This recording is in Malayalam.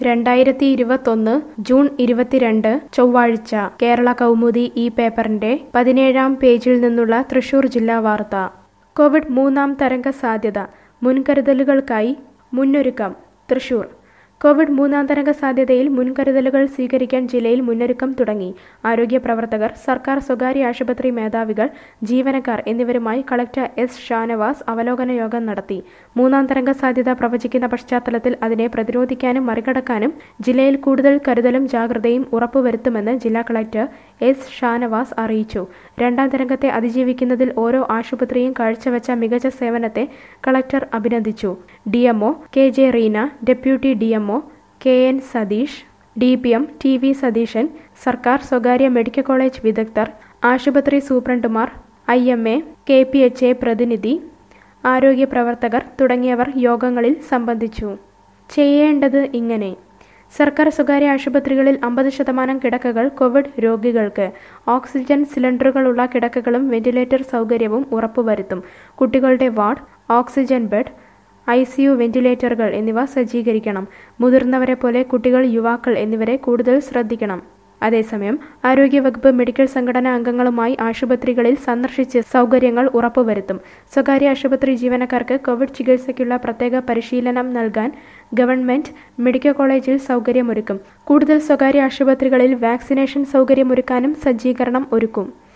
രണ്ടായിരത്തി ഇരുപത്തൊന്ന് ജൂൺ ഇരുപത്തിരണ്ട് ചൊവ്വാഴ്ച കേരള കൗമുദി ഈ പേപ്പറിന്റെ പതിനേഴാം പേജിൽ നിന്നുള്ള തൃശൂർ ജില്ലാ വാർത്ത കോവിഡ് മൂന്നാം തരംഗ സാധ്യത മുൻകരുതലുകൾക്കായി മുന്നൊരുക്കം തൃശൂർ കോവിഡ് മൂന്നാം തരംഗ സാധ്യതയിൽ മുൻകരുതലുകൾ സ്വീകരിക്കാൻ ജില്ലയിൽ മുന്നൊരുക്കം തുടങ്ങി ആരോഗ്യ പ്രവർത്തകർ സർക്കാർ സ്വകാര്യ ആശുപത്രി മേധാവികൾ ജീവനക്കാർ എന്നിവരുമായി കളക്ടർ എസ് ഷാനവാസ് അവലോകന യോഗം നടത്തി മൂന്നാം തരംഗ സാധ്യത പ്രവചിക്കുന്ന പശ്ചാത്തലത്തിൽ അതിനെ പ്രതിരോധിക്കാനും മറികടക്കാനും ജില്ലയിൽ കൂടുതൽ കരുതലും ജാഗ്രതയും ഉറപ്പുവരുത്തുമെന്ന് ജില്ലാ കളക്ടർ എസ് ഷാനവാസ് അറിയിച്ചു രണ്ടാം തരംഗത്തെ അതിജീവിക്കുന്നതിൽ ഓരോ ആശുപത്രിയും കാഴ്ചവെച്ച മികച്ച സേവനത്തെ കളക്ടർ അഭിനന്ദിച്ചു DMO K J Reena deputy DMO K N Satheesh D P M T V Satheesan സർക്കാർ സ്വകാര്യ മെഡിക്കൽ കോളേജ് വിദഗ്ധർ ആശുപത്രി സൂപ്രണ്ടുമാർ I M A K P H A പ്രതിനിധി ആരോഗ്യ പ്രവർത്തകർ തുടങ്ങിയവർ യോഗങ്ങളിൽ സംബന്ധിച്ചു ചെയ്യേണ്ടത് ഇങ്ങനെ സർക്കാർ സ്വകാര്യ ആശുപത്രികളിൽ അമ്പത് ശതമാനം കിടക്കകൾ കോവിഡ് രോഗികൾക്ക് ഓക്സിജൻ സിലിണ്ടറുകളുള്ള കിടക്കകളും വെന്റിലേറ്റർ സൗകര്യവും ഉറപ്പുവരുത്തും കുട്ടികളുടെ ward oxygen bed I C U വെന്റിലേറ്ററുകൾ എന്നിവ സജ്ജീകരിക്കണം മുതിർന്നവരെ പോലെ കുട്ടികൾ യുവാക്കൾ എന്നിവരെ കൂടുതൽ ശ്രദ്ധിക്കണം അതേസമയം ആരോഗ്യവകുപ്പ് മെഡിക്കൽ സംഘടനാ അംഗങ്ങളുമായി ആശുപത്രികളിൽ സന്ദർശിച്ച് സൗകര്യങ്ങൾ ഉറപ്പുവരുത്തും സ്വകാര്യ ആശുപത്രി ജീവനക്കാർക്ക് കോവിഡ് ചികിത്സയ്ക്കുള്ള പ്രത്യേക പരിശീലനം നൽകാൻ ഗവൺമെന്റ് മെഡിക്കൽ കോളേജിൽ സൗകര്യമൊരുക്കും കൂടുതൽ സ്വകാര്യ ആശുപത്രികളിൽ വാക്സിനേഷൻ സൗകര്യമൊരുക്കാനും സജ്ജീകരണം ഒരുക്കും